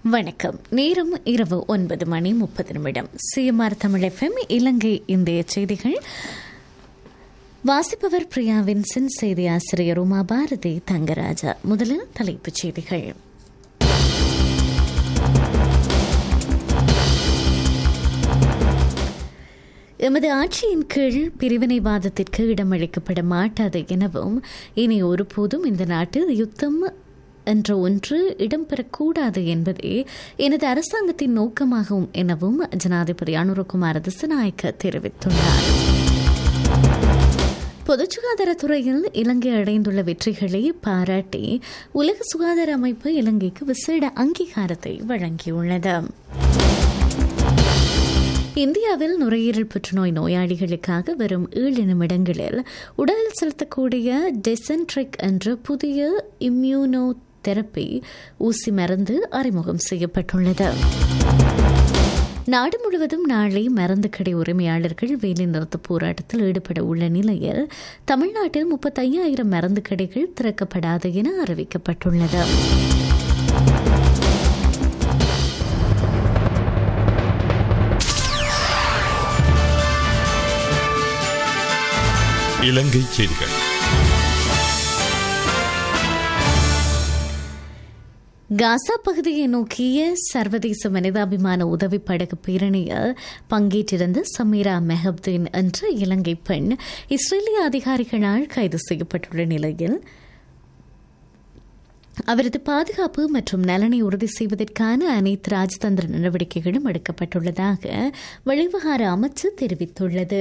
வணக்கம் நேரம் இரவு ஒன்பது மணி முப்பது நிமிடம் சிஎம்ஆர் தமிழ் எஃப்எம் இலங்கை இந்திய செய்திகள் வாசிப்பவர் பிரியாவின் சின் செய்தி ஆசிரியர் உமா பாரதி தங்கராஜா முதலில் தலைப்புச் செய்திகள் எமது ஆட்சியின் கீழ் பிரிவினைவாதத்திற்கு இடமளிக்கப்பட மாட்டாது எனவும் இனி ஒருபோதும் இந்த நாட்டில் யுத்தம் என்ற ஒன்று இடம்பெறக்கூடாது என்பதே எனது அரசாங்கத்தின் நோக்கமாகும் எனவும் ஜனாதிபதி அனுரகுமார திசநாயக்க தெரிவித்துள்ளார் பொது சுகாதாரத்துறையில் இலங்கை அடைந்துள்ள வெற்றிகளை பாராட்டி உலக சுகாதார அமைப்பு இலங்கைக்கு விசேட அங்கீகாரத்தை வழங்கியுள்ளது இந்தியாவில் நுரையீரல் புற்றுநோய் நோயாளிகளுக்காக வரும் ஏழு நிமிடங்களில் உடலில் செலுத்தக்கூடிய டெசன்ட்ரிக் என்ற புதிய இம்யூனோ தெரப்பி ஊசி மருந்து அறிமுகம் செய்யப்பட்டுள்ளது நாடு முழுவதும் நாளை மருந்து கடை உரிமையாளர்கள் வேலைநிறுத்த போராட்டத்தில் ஈடுபட உள்ள நிலையில் தமிழ்நாட்டில் முப்பத்தையாயிரம் மருந்து கடைகள் திறக்கப்படாது என அறிவிக்கப்பட்டுள்ளது இலங்கை செய்திகள் காசா பகுதியை நோக்கிய சர்வதேச மனிதாபிமான உதவி படகு பேரணியில் பங்கேற்றிருந்த சமீரா மெஹப்தீன் என்ற இலங்கை பெண் இஸ்ரேலிய அதிகாரிகளால் கைது செய்யப்பட்டுள்ள நிலையில் அவரது பாதுகாப்பு மற்றும் நலனை உறுதி செய்வதற்கான அனைத்து ராஜதந்திர நடவடிக்கைகளும் எடுக்கப்பட்டுள்ளதாக வெளிவிவகார அமைச்சு தெரிவித்துள்ளது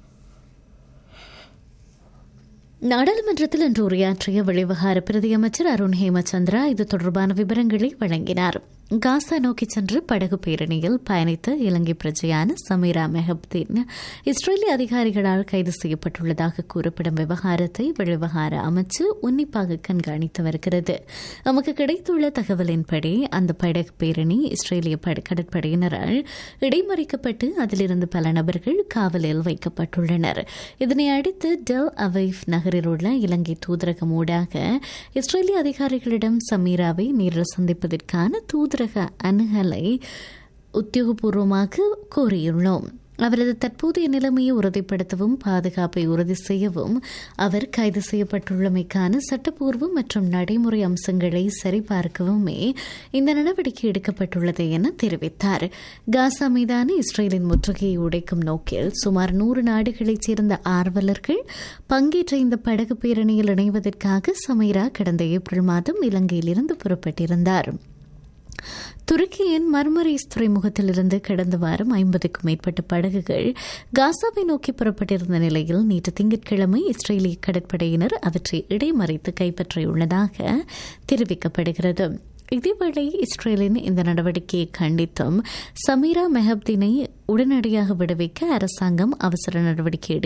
நாடாளுமன்றத்தில் இன்று உரையாற்றிய வெளிவிவகார பிரதியமைச்சர் அருண் ஹேமச்சந்திரா இது தொடர்பான விவரங்களை வழங்கினார் காசா நோக்கி சென்று படகு பேரணியில் பயணித்த இலங்கை பிரஜையான சமீரா மெஹப்தீன் இஸ்ரேலிய அதிகாரிகளால் கைது செய்யப்பட்டுள்ளதாக கூறப்படும் விவகாரத்தை வெளிவிவகார அமைச்சு உன்னிப்பாக கண்காணித்து வருகிறது நமக்கு கிடைத்துள்ள தகவலின்படி அந்த படகு பேரணி இஸ்ரேலிய கடற்படையினரால் இடைமறிக்கப்பட்டு அதிலிருந்து பல நபர்கள் காவலில் வைக்கப்பட்டுள்ளனர் இதனை அடுத்து டெல் அவைஃப் நகரில் உள்ள இலங்கை தூதரகம் ஊடாக இஸ்ரேலிய அதிகாரிகளிடம் சமீராவை நேரில் சந்திப்பதற்கான தூதரக அணுகலை உத்தியோகபூர்வமாக கோரியுள்ளோம் அவரது தற்போதைய நிலைமையை உறுதிப்படுத்தவும் பாதுகாப்பை உறுதி செய்யவும் அவர் கைது செய்யப்பட்டுள்ளமைக்கான சட்டப்பூர்வ மற்றும் நடைமுறை அம்சங்களை சரிபார்க்கவுமே இந்த நடவடிக்கை எடுக்கப்பட்டுள்ளது என தெரிவித்தார் காசா மீதான இஸ்ரேலின் முற்றுகையை உடைக்கும் நோக்கில் சுமார் நூறு நாடுகளைச் சேர்ந்த ஆர்வலர்கள் பங்கேற்ற இந்த படகு பேரணியில் இணைவதற்காக சமைரா கடந்த ஏப்ரல் மாதம் இலங்கையிலிருந்து புறப்பட்டிருந்தார் துருக்கியின் மர்மரீஸ் துறைமுகத்திலிருந்து கடந்த வாரம் ஐம்பதுக்கும் மேற்பட்ட படகுகள் காசாவை நோக்கி புறப்பட்டிருந்த நிலையில் நேற்று திங்கட்கிழமை இஸ்ரேலிய கடற்படையினர் அவற்றை இடைமறித்து கைப்பற்றியுள்ளதாக தெரிவிக்கப்படுகிறது இதேவேளை இஸ்ரேலின் இந்த நடவடிக்கையை கண்டித்தும் சமீரா மெஹப்தீனை உடனடியாக விடுவிக்க அரசாங்கம் அவசர நடவடிக்கை